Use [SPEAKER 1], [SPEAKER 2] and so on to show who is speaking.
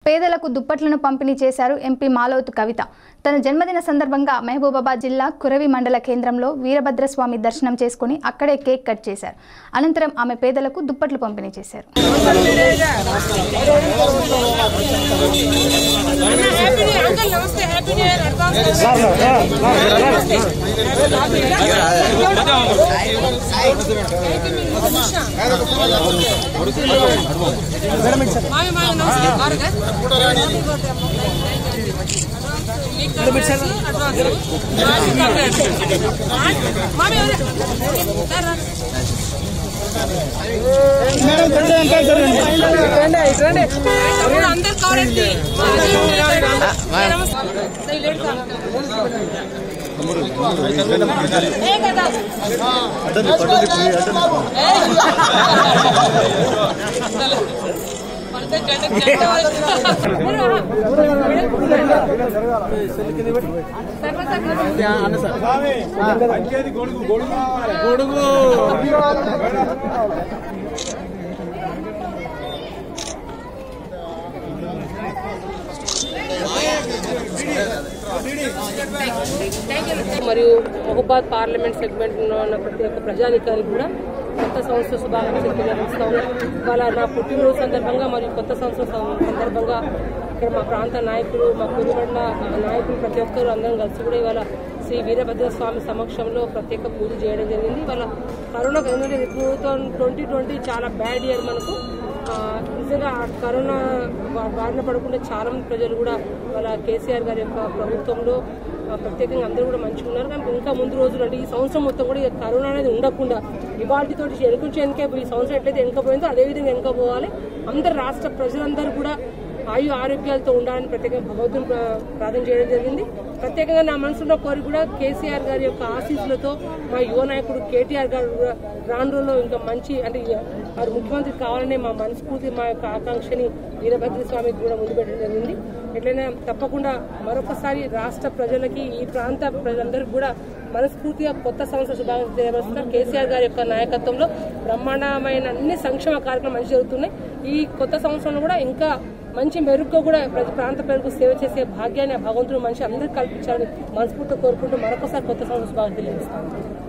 [SPEAKER 1] పేదలకు దుప్పట్లను పంపిణీ చేశారు ఎంపీ మాలోతు కవిత తన జన్మదిన సందర్భంగా మహబూబాబాద్ జిల్లా కురవి మండల కేంద్రంలో వీరభద్రస్వామి దర్శనం చేసుకుని అక్కడే కేక్ కట్ చేశారు అనంతరం ఆమె పేదలకు దుప్పట్లు పంపిణీ చేశారు
[SPEAKER 2] అంకల్ నమస్తే హ్యాపీ న్యూ ఇయర్ అడ్వాన్స్ మామి మామి నమస్తే భారత్ మామి అందరు కావాలండి ఏ కదా మరియు మహబాద్ పార్లమెంట్ సెగ్మెంట్ లో ఉన్న ప్రతి ఒక్క ప్రజానికానికి కూడా కొత్త సంవత్సర శుభాకాంక్షలు తెలియజేస్తా ఉన్నాను ఇవాళ నా పుట్టినరోజు సందర్భంగా మరియు కొత్త సంవత్సరం సం- సందర్భంగా ఇక్కడ మా ప్రాంత నాయకులు మా కురుబండ నాయకులు ప్రతి ఒక్కరు అందరం కలిసి కూడా ఇవాళ శ్రీ వీరభద్ర స్వామి సమక్షంలో ప్రత్యేక పూజ చేయడం జరిగింది ఇవాళ కరోనా ఎందుకంటే టూ థౌసండ్ ట్వంటీ ట్వంటీ చాలా బ్యాడ్ ఇయర్ మనకు ఆ, నిజంగా ఆ కరోనా బా- బారిన పడకుండా చాలా మంది ప్రజలు కూడా వాళ్ళ కేసీఆర్ గారి యొక్క ప్రభుత్వంలో ఆ, ప్రత్యేకంగా అందరూ కూడా మంచిగా ఉన్నారు కానీ ఇంకా ముందు రోజులు అంటే ఈ సంవత్సరం మొత్తం కూడా ఇక కరోనా అనేది ఉండకుండా ఇవాళతోటి వెనుకొచ్చి వెనక ఈ సంవత్సరం ఎట్లయితే వెనకపోయిందో అదే విధంగా వెనక పోవాలి అందరు రాష్ట్ర ప్రజలందరూ కూడా ఆయు ఆరోగ్యాలతో ఉండాలని ప్రత్యేకంగా భగవంతుని ప్ర- ప్రార్థన చేయడం జరిగింది ప్రత్యేకంగా నా మనసులో కోరిక కూడా కేసీఆర్ గారి యొక్క ఆశీస్సులతో మా యువ నాయకుడు కేటీఆర్ గారు కూడా రాను రోజుల్లో ఇంకా మంచి అంటే వారు ముఖ్యమంత్రి కావాలనే మా మనస్ఫూర్తి మా యొక్క ఆకాంక్షని వీరభద్ర స్వామికి కూడా ముందు పెట్టడం జరిగింది ఎట్లయినా తప్పకుండా మరొకసారి రాష్ట్ర ప్రజలకి ఈ ప్రాంత ప్రజలందరికీ కూడా మనస్ఫూర్తిగా కొత్త సంవత్సర శుభాకాంక్షలు తెలియజేస్తున్నారు కేసీఆర్ గారి యొక్క నాయకత్వంలో బ్రహ్మాండమైన అన్ని సంక్షేమ కార్యక్రమాలు మంచి జరుగుతున్నాయి ఈ కొత్త సంవత్సరంలో కూడా ఇంకా మంచి మెరుగ్గా కూడా ప్రతి ప్రాంత ప్రజలకు సేవ చేసే భాగ్యాన్ని ఆ భగవంతుడు మనిషి అందరికీ కల్పించాలని మనస్ఫూర్తిగా కోరుకుంటూ మరొకసారి కొత్త సంవత్సర శుభాకాంక్షలు తెలియజేస్తాను